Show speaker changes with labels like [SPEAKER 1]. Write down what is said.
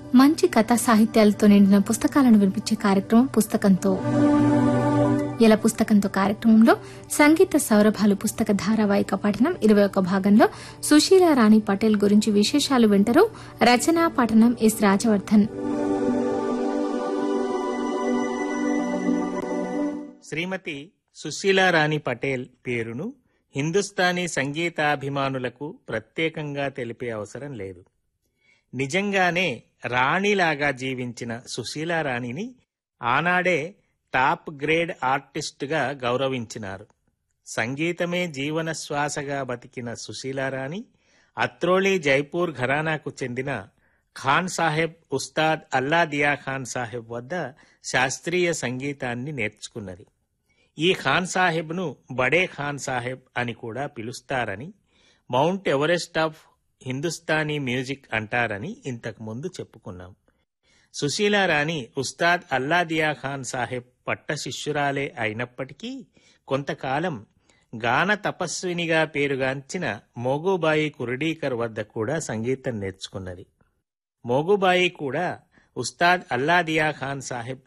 [SPEAKER 1] మంచి కథా సాహిత్యాలతో నిండిన పుస్తకాలను వినిపించే కార్యక్రమం పుస్తకంతో ఇలా పుస్తకంతో కార్యక్రమంలో సంగీత సౌరభాలు పుస్తక ధారావాహిక పఠనం ఇరవై ఒక భాగంలో సుశీల రాణి పటేల్ గురించి విశేషాలు వింటారు రచనా పఠనం ఎస్ రాజవర్ధన్
[SPEAKER 2] శ్రీమతి సుశీలారాణి పటేల్ పేరును హిందుస్థానీ సంగీతాభిమానులకు ప్రత్యేకంగా తెలిపే అవసరం లేదు నిజంగానే రాణిలాగా జీవించిన సుశీలారాణిని ఆనాడే టాప్ గ్రేడ్ ఆర్టిస్టుగా గౌరవించినారు సంగీతమే జీవన శ్వాసగా బతికిన సుశీలారాణి అత్రోలి జైపూర్ ఘరానాకు చెందిన ఖాన్ సాహెబ్ ఉస్తాద్ అల్లాదియా ఖాన్ సాహెబ్ వద్ద శాస్త్రీయ సంగీతాన్ని నేర్చుకున్నది ఈ ఖాన్ సాహెబ్ను బడే ఖాన్ సాహెబ్ అని కూడా పిలుస్తారని Mount Everest of Hindustani music అంటారని ఇంతకు ముందు చెప్పుకున్నాం సుశీలారాణి ఉస్తాద్ అల్లాదియా ఖాన్ సాహెబ్ పట్ట శిష్యురాలే అయినప్పటికీ కొంతకాలం గాన తపస్వినిగా పేరుగాంచిన మోగుబాయి కురడీకర్ వద్ద కూడా సంగీతం నేర్చుకున్నది మోగుబాయి కూడా ఉస్తాద్ అల్లాదియా ఖాన్ సాహెబ్